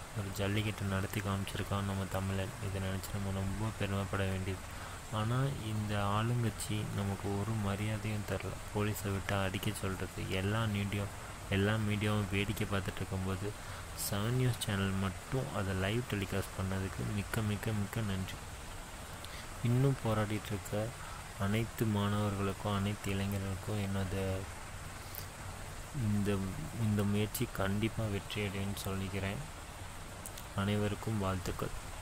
ஒரு ஜல்லிக்கட்டு நடத்தி காமிச்சிருக்கான் நம்ம தமிழன் இதை நினச்சி நம்ம ரொம்ப பெருமைப்பட வேண்டியது ஆனால் இந்த ஆளுங்கட்சி நமக்கு ஒரு மரியாதையும் தரல போலீஸை விட்டு அடிக்க சொல்கிறது எல்லா மீடியம் எல்லா மீடியாவும் வேடிக்கை பார்த்துட்டு இருக்கும்போது செவன் நியூஸ் சேனல் மட்டும் அதை லைவ் டெலிகாஸ்ட் பண்ணதுக்கு மிக்க மிக்க மிக்க நன்றி இன்னும் போராடிட்டு இருக்க அனைத்து மாணவர்களுக்கும் அனைத்து இளைஞர்களுக்கும் என்னோட இந்த இந்த முயற்சி கண்டிப்பாக வெற்றியடையும்னு சொல்லிக்கிறேன் அனைவருக்கும் வாழ்த்துக்கள்